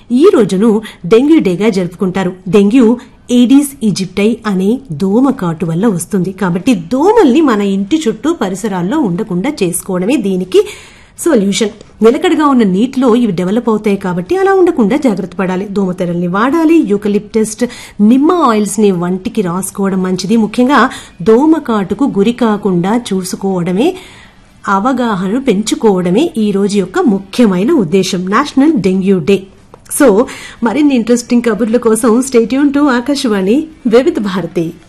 ఈ రోజును డెంగ్యూ డేగా జరుపుకుంటారు డెంగ్యూ ఏడీస్ ఈజిప్టై అనే దోమ కాటు వల్ల వస్తుంది కాబట్టి దోమల్ని మన ఇంటి చుట్టూ పరిసరాల్లో ఉండకుండా చేసుకోవడమే దీనికి సొల్యూషన్ నిలకడగా ఉన్న నీటిలో ఇవి డెవలప్ అవుతాయి కాబట్టి అలా ఉండకుండా జాగ్రత్త పడాలి దోమతెరల్ని వాడాలి యూకలిప్టస్ట్ నిమ్మ ఆయిల్స్ ని వంటికి రాసుకోవడం మంచిది ముఖ్యంగా దోమ కాటుకు గురి కాకుండా చూసుకోవడమే అవగాహన పెంచుకోవడమే ఈ రోజు యొక్క ముఖ్యమైన ఉద్దేశం నేషనల్ డెంగ్యూ డే సో మరిన్ని ఇంట్రెస్టింగ్ కబుర్ల కోసం స్టేట్యూన్ టు ఆకాశవాణి వివిధ భారతి